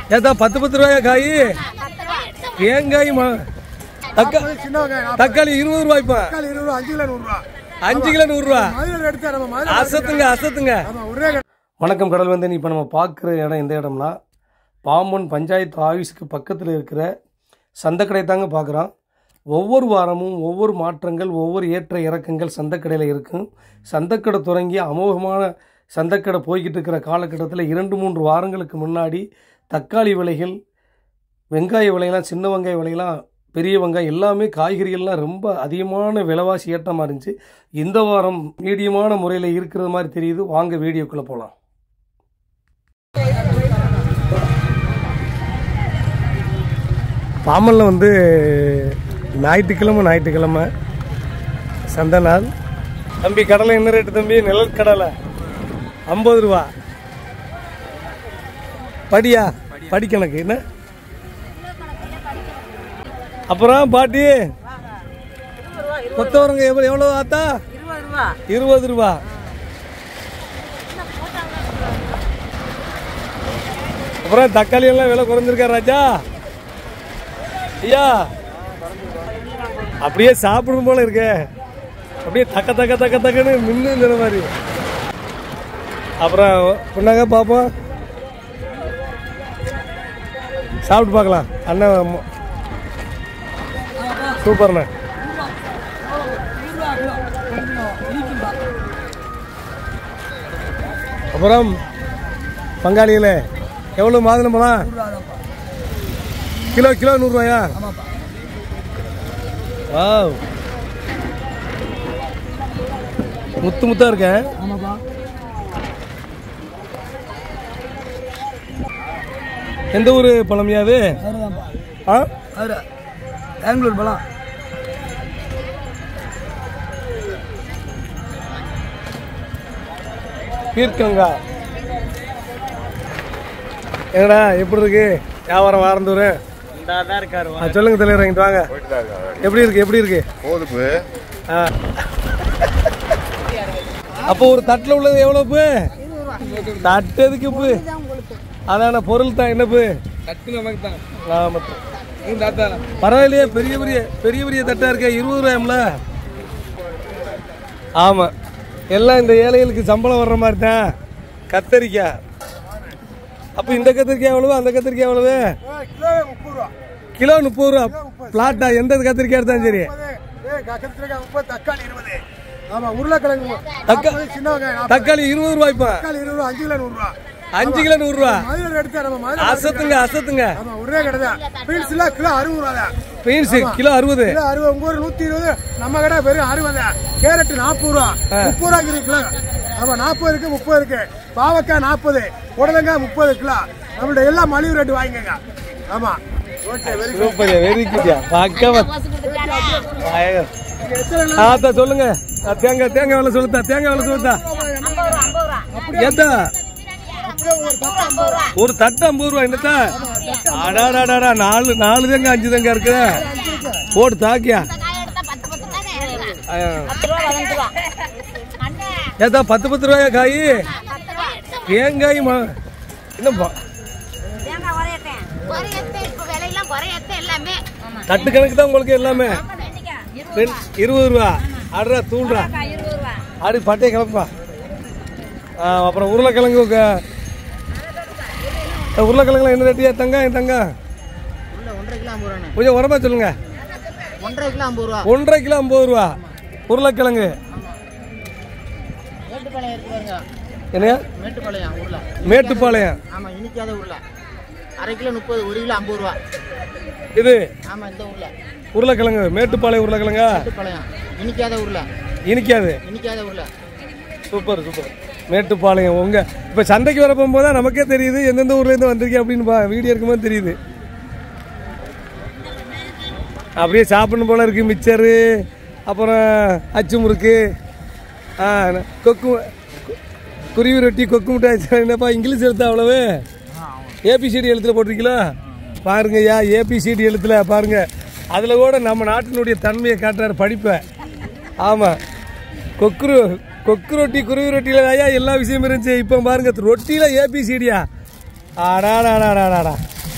ஏதா பத்து பத்து ரூபாயா காய் தேங்காய் மா தக்கா சின்ன வெங்காயம் தக்காளி இருபது ரூபாய்ப்பா தக்காளி இருபது ரூபா அஞ்சு கிலோ நூறுரூவா அஞ்சு கிலோ நூறுரூவா மதுரை எடுத்தா நம்ம மதுரை அசத்துங்க அசத்துங்க ஆமா ஒரே கடை வணக்கம் கடல் வந்து இப்போ நம்ம பார்க்குற இடம் எந்த இடம்னா பாம்பன் பஞ்சாயத்து ஆஃபீஸுக்கு பக்கத்தில் இருக்கிற சந்தைக்கடை தாங்க பார்க்குறோம் ஒவ்வொரு வாரமும் ஒவ்வொரு மாற்றங்கள் ஒவ்வொரு ஏற்ற இறக்கங்கள் சந்தைக்கடையில் இருக்கும் சந்தைக்கடை தொடங்கி அமோகமான சந்தைக்கடை போய்கிட்டு இருக்கிற காலகட்டத்தில் இரண்டு மூன்று வாரங்களுக்கு முன்னாடி தக்காளி விலைகள் வெங்காய விலையெல்லாம் சின்ன வெங்காய விலையெல்லாம் பெரிய வெங்காயம் எல்லாமே காய்கறிகள்லாம் ரொம்ப அதிகமான விலைவாசி ஏற்றமாக இருந்துச்சு இந்த வாரம் மீடியமான முறையில் இருக்கிறது மாதிரி தெரியுது வாங்க வீடியோக்குள்ளே போகலாம் பாமலில் வந்து ஞாயிற்றுக்கிழமை ஞாயிற்றுக்கிழமை சந்தை நாள் தம்பி கடலை என்ன ரேட்டு தம்பி நிழல் கடலை ஐம்பது ரூபா படியா படி கணக்கு என்ன அப்புறம் பாட்டி கொத்தவரங்க எவ்வளோ எவ்வளோ ஆத்தா இருபது ரூபா அப்புறம் தக்காளி எல்லாம் விலை குறைஞ்சிருக்கா ராஜா ஐயா அப்படியே சாப்பிடும் போல இருக்கே அப்படியே தக்க தக்க தக்க தக்கன்னு மின்னுங்கிற மாதிரி அப்புறம் பின்னாங்க பார்ப்போம் சாப்பிட்டு பார்க்கலாம் அண்ணன் ம- சூப்பர்ண்ணே அப்புறம் பங்காளிகளே எவ்வளோ மாதுளம்பழம் கிலோ கிலோ நூறுரூவாயா வாவ் முத்து முத்தா இருக்கேன் ஆமாப்பா எந்த ஊர் பழமையா அது அதுதான்ப்பா ஆ அது பெங்களூர் பழம் பீர்க்கங்கா என்னடா எப்படி இருக்கு வியாபாரம் வாரந்தூர் ஆ, சொல்லுங்க தலைவர் இங்கிட்டு வாங்க எப்படி இருக்கு எப்படி இருக்கு போதுப்பு ஆ. அப்போ ஒரு தட்டில் உள்ளது எவ்வளோ பூ தட்டு எதுக்கு பூ அதான பொருள் தான் என்ன பூ ஆமா. பரவாயில்லையே பெரிய பெரிய பெரிய பெரிய தட்டா இருக்கே இருபது ரூபாயம்ல ஆமா எல்லாம் இந்த ஏழைகளுக்கு சம்பளம் வர்ற மாதிரி தான் கத்தரிக்காய் அப்போ இந்த கத்திரிக்காய் எவ்வளவு அந்த கத்திரிக்காய் எவ்வளவு கிலோ முப்பது ரூபா கிலோ முப்பது ரூபா பிளாட்டா எந்த கத்திரிக்காய் எடுத்தாலும் சரி ஏ கத்திரிக்காய் முப்பது தக்காளி இருபது ஆமா உருளைக்கிழங்கு தக்கா- நாற்பது, சின்ன வெங்காயம் நாற்பது. தக்காளி இருபது ரூபாய்ப்பா தக்காளி இருபது ரூபா அஞ்சு கிலோ நூறுரூவா அஞ்சு கிலோ நூறு ரூபா மதுரை எடுத்தா நம்ம மதுரை அசத்துங்க அசத்துங்க ஆமா ஒரே கடை தான் பீன்ஸ் எல்லாம் கிலோ அறுபது ரூபா தான் பீன்ஸ் கிலோ அறுபது கிலோ அறுபது உங்க ஊர் நூத்தி இருபது நம்ம கடை வெறும் அறுபது கேரட் நாற்பது ரூபா முப்பது ரூபா கிலோ கிலோ ஆமா நாற்பது இருக்கு முப்பது இருக்கு பாவக்காய் நாற்பது புடலங்காய் முப்பது கிலோ நம்மள்ட்ட எல்லாம் மலிவு ரேட்டு வாங்கிக்கோங்க ஆமா ஓகே வெரி சூப்பர் வெரி குட்யா பக்கவா ஆத்தா சொல்லுங்க ஆ, தேங்காய் தேங்காய் வேலை சொல்லுத்தா தேங்காய் வேலை சொல்லுத்தா ஏத்தா ஒரு தட்டு ஐம்பது ரூபா என்னத்தா அடாடாடாடா நாலு நாலு தேங்காய் அஞ்சு தேங்காய் இருக்கு போட்டு தாக்கியா ஆ. ஏத்தா பத்து பத்து ரூபாயா காய் தேங்காய் மா என்னப்பா தட்டு கணக்கு தான் உங்களுக்கு எல்லாமே ரெண்டு- இருபது ரூபா அடுறா தூள்றா அடி பட்டையை கிளம்பா அப்புறம் உருளைக்கிழங்கு க- உருளைக்கிழங்குல என்ன ரேட்டியா தங்க தங்க ஒன்றரை கிலோ ஐம்பது ரூபாண்ணே கொஞ்சம் உரமா சொல்லுங்க ஒன்றரை கிலோ ஐம்பது ரூபா ஒன்றரை கிலோ ஐம்பது ரூபா உருளைக்கிழங்கு மேட்டுப்பாளையம் இருக்கு பாருங்க என்னையா மேட்டுப்பாளையம் ஊர்ல மேட்டுப்பாளையம் ஆமா இனிக்காத ஊர்ல அரை கிலோ முப்பது ஒரு கிலோ ஐம்பது ரூபா இது ஆமா இந்த ஊர்ல உருளைக்கிழங்கு மேட்டுப்பாளையம் உருளைக்கிழங்கா மேட்டுப்பாளையம் இனிக்காத ஊர்ல இனிக்காது இனிக்காத ஊர்ல சூப்பர் சூப்பர் மேட்டுப்பாளையம் உங்க இப்போ சந்தைக்கு வர போகும்போது தான் நமக்கே தெரியுது எந்தெந்த ஊர்லேருந்து வந்திருக்கேன் அப்படின்னு பா வீடியோ இருக்கும்போது தெரியுது அப்படியே சாப்பிடணும் போல இருக்கு மிச்சரு அப்புறம் அச்சு முறுக்கு ஆ கொக்கு குருவி ரொட்டி கொக்கு முட்டாய் என்னப்பா இங்கிலீஷ் எழுத்து அவ்வளவு ஏபிசிடி எழுத்துல போட்டிருக்கீங்களா பாருங்கய்யா ஏபிசிடி எழுத்துல பாருங்க அதில் கூட நம்ம நாட்டினுடைய தன்மையை காட்டுறாரு படிப்பை ஆமாம் கொக்கு ரொ- கொக்கு ரொட்டி குருவி ரொட்டியில் ஐயா எல்லா விஷயமும் இருந்துச்சு இப்போ பாருங்க ரொட்டியில் ஏபிசிடியா ஆடாடாடாடாடா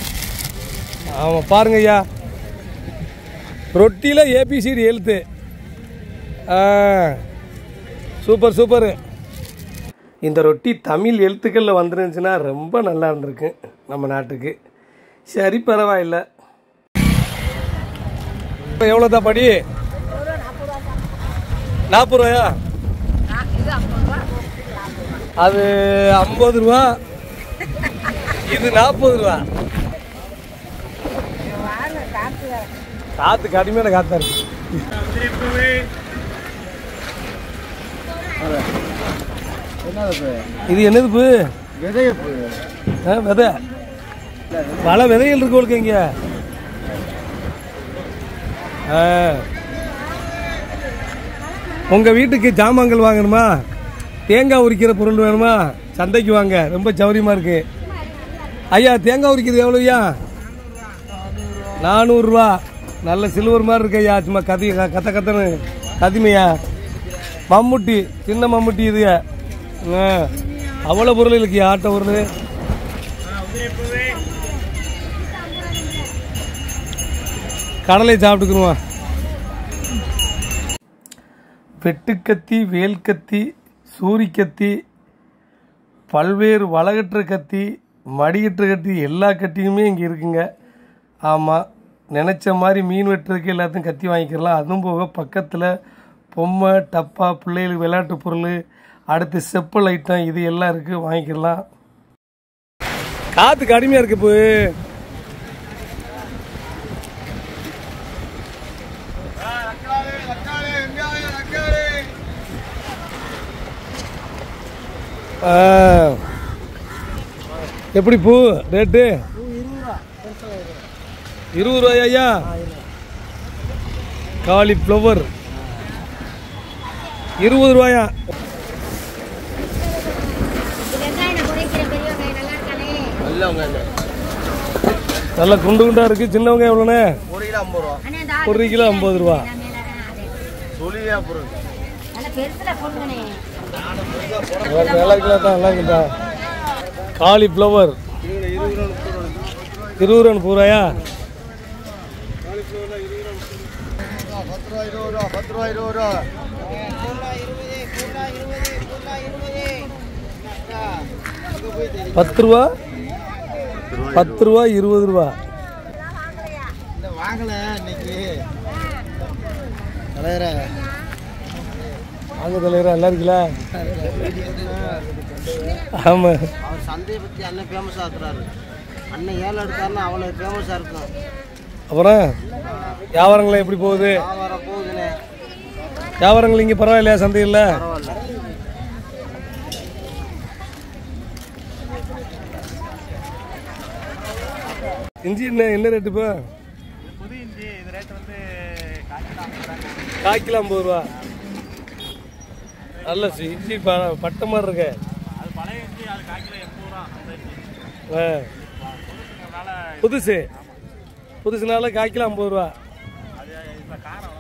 ஆமாம் பாருங்க ஐயா ரொட்டியில் ஏபிசிடி எழுத்து ஆ சூப்பர் சூப்பர் இந்த ரொட்டி தமிழ் எழுத்துக்களில் வந்துருந்துச்சுன்னா ரொம்ப நல்லா இருந்திருக்கு நம்ம நாட்டுக்கு சரி பரவாயில்ல இப்போ எவ்வளோதான் படி நாற்பது ரூபாயா அது ஐம்பது ரூபா இது நாற்பது ரூபா காத்து கடுமையான காத்தா இருக்கு இது என்னது பூ ஆ, விதை பல விதைகள் இருக்கு உங்களுக்கு இங்க ஆ. உங்க வீட்டுக்கு ஜாமான்கள் வாங்கணுமா தேங்காய் உரிக்கிற பொருள் வேணுமா சந்தைக்கு வாங்க ரொம்ப சௌரியமா இருக்கு ஐயா தேங்காய் உரிக்கிறது எவ்வளோயா நானூறுரூவா நல்ல சில்வர் மாதிரி இருக்கு ஐயா சும்மா கதி கத்த கத்தன்னு கதிமையா மம்முட்டி சின்ன மம்முட்டி இது ஆ, அவ்வளோ பொருள் இருக்குயா ஆட்டோ பொருள் கடலை சாப்பிட்டுக்குருவான் வெட்டுக்கத்தி வேல்கத்தி சூரிக்கத்தி பல்வேறு வளகற்ற கத்தி மடிகற்ற கத்தி எல்லா கத்தியுமே இங்கே இருக்குங்க ஆமாம் நினச்ச மாதிரி மீன் வெட்டுறதுக்கு எல்லாத்தையும் கத்தி வாங்கிக்கலாம் அதுவும் போக பக்கத்தில் பொம்மை டப்பா பிள்ளைகளுக்கு விளையாட்டு பொருள் அடுத்து செப்பல் ஐட்டம் இது எல்லாம் இருக்குது வாங்கிக்கலாம் காற்று கடுமையாக இருக்கு இப்போ ஆ. எப்படி பூ ரேட்டு இருபது ரூபாயா ஐயா காலிஃப்ளவர் இருபது ரூபாயா வெங்காயம் குறைக்கிற பெரிய வெங்காயம் நல்லா இருக்கானே நல்லா குண்டு குண்டா இருக்கு சின்னவங்க எவ்வளோண்ணே ஒரு கிலோ ஐம்பது ரூபா அண்ணே இந்த ஒரு கிலோ ஐம்பது ரூபா சொல்லியா பொருள் நல்ல பெருசுல பொண்ணுங்கண்ணே நல்லா இருக்குல்ல தான் நல்லா இருக்குதா காலிஃப்ளவர் இருபது ரூபா முப்பது ரூபாயா பத்து ரூபா இருபது ரூபா பத்து ரூபா இருபது ரூபா பத்து ரூபா பத்து ரூபா இருபது ரூபா வாங்கல இன்னைக்கு தலைவர வாங்க தலைவரா நல்லா இருக்குல்ல ஆமாம் அவர் சந்தையை பற்றி அண்ணன் ஃபேமஸாக இருக்கிறாரு அண்ணன் ஏழை எடுத்தாருன்னா அவ்வளோ ஃபேமஸாக இருக்கும் அப்புறம் வியாபாரங்களாம் எப்படி போகுது வியாபாரம் போகுதுண்ணே வியாபாரங்கள் இங்கே பரவாயில்லையா சந்தையில் பரவாயில்ல இஞ்சி என்ன என்ன ரேட்டு இப்போ புது இஞ்சி இது ரேட் வந்து கால் கிலோ ஐம்பது ரூபா நல்ல சி- இஞ்சி ப பட்டை மாதிரி இருக்கு அது பழைய இஞ்சி அது கால் கிலோ எண்பது ரூபா அந்த இஞ்சி ஆ. புதுசுங்கிறதுனால புதுசு புதுசுனால கால் கிலோ ஐம்பது ரூபா அது இப்போ காரம்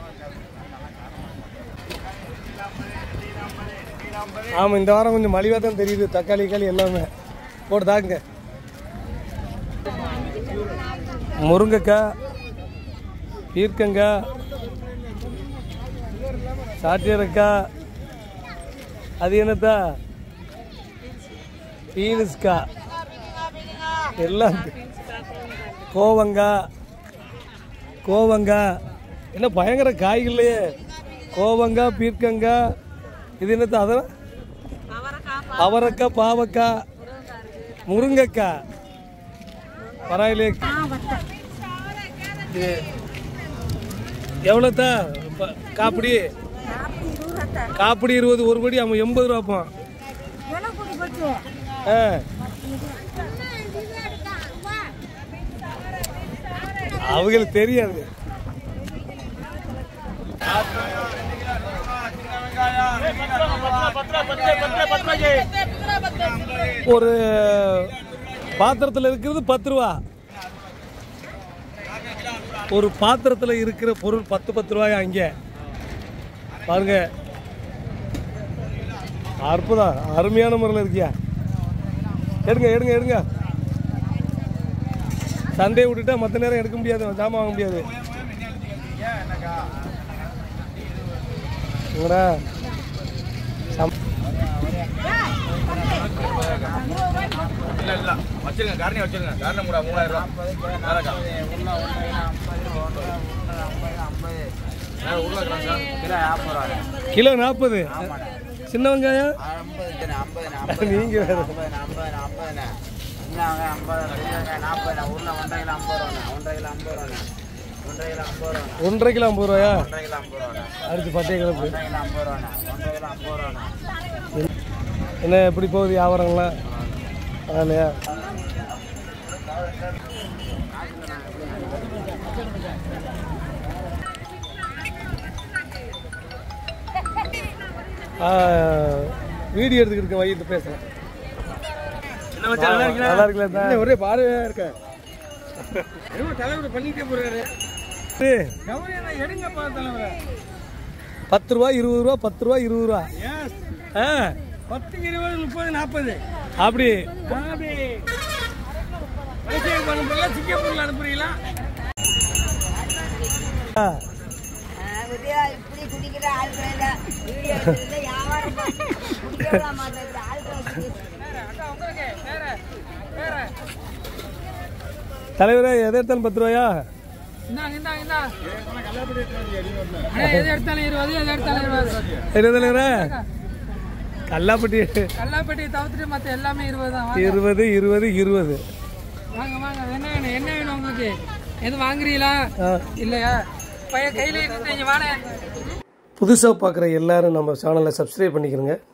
ஆமாம் இந்த வாரம் கொஞ்சம் மலிவாக தான் தெரியுது தக்காளி களி எல்லாமே போட்டு தாக்குங்க முருங்கைக்காய் பீர்க்கங்காய் சாட்டியரக்காய் அது என்னத்தா பீனஸ்காய் எல்லாம் கோவங்காய் கோவங்காய் என்ன பயங்கர காய்கள்லையே கோவங்காய் பீர்க்கங்காய் இது என்னத்த அதெல்லாம் அவரைக்காய் பாவக்காய் முருங்கைக்காய் பரவாயில்லையே இது எவ்வளோத்தா ப- காப்பிடி காப்பிடி இருபது ஒரு படி அவன் எண்பது ரூபாப்பான் ஆ அவங்களுக்கு தெரியாது ஒரு பாத்திரத்தில் இருக்கிறது பத்து ரூபா ஒரு பாத்திரத்தில் இருக்கிற பொருள் பத்து பத்து ரூபாயா அங்கே பாருங்க அற்புதம் அருமையான முறையில் இருக்கியா எடுங்க எடுங்க எடுங்க சந்தையை விட்டுட்டா மற்ற நேரம் எடுக்க முடியாது ஜாமான் வாங்க முடியாது இங்கடா. சம்- இல்ல இல்ல வச்சிருங்க காரணி வச்சிருங்க காரணம் கூட மூவாயிரம் ரூபா வேறக்கா உருளைக்கிழங்கா கிலோ நாற்பது சின்ன வெங்காயம் நீங்க வேற ஒன்றரை கிலோ ஐம்பது ரூபாயா அடுத்து பத்தே கிளப்பு என்ன எப்படி போகுது வியாபாரங்களாம் பரவாயில்லையா ஆ, வீடியோ எடுத்துக்கிட்டு இருக்கேன் வைகிட்டு பேசுறேன் நல்லா இருக்குல்ல ஒரே பார்வையா இருக்க தலைவர் பண்ணிட்டே போறாரு பத்து ரூபா இருபது ரூபா பத்து ரூபா இருபது ரூபா ஆ பத்து இருபது முப்பது நாற்பது அப்படி பண்ணுறீங்களா சிங்கப்பூர்ல அனுப்புறீங்களா ஆ, இப்படி குடிக்கிற ஆட்கள் வீடியோ எடுத்து வியாபாரம் பண்ணி குடிக்க மாட்டேங்குது ஆட்கள் தலைவரே எதை எடுத்தாலும் பத்து ரூபாயா இந்தாங்க இந்தாங்க இந்தா அண்ணா, எது எடுத்தாலும் இருபது எது எடுத்தாலும் இருபது என்ன தலைவரே கல்லாப்பட்டி கல்லாப்பட்டியை தவிர்த்துட்டு மற்ற எல்லாமே இருபது தான் வாங்க. இருபது இருபது இருபது வாங்க வாங்க என்ன வேணும் என்ன வேணும் உங்களுக்கு எது வாங்குறீங்களா ஆ. இல்லையா பையன் கையில இருந்தீங்க வாங்க புதுசாக பார்க்குற எல்லாரும் நம்ம சேனலை சப்ஸ்கிரைப் பண்ணிக்கிறோங்க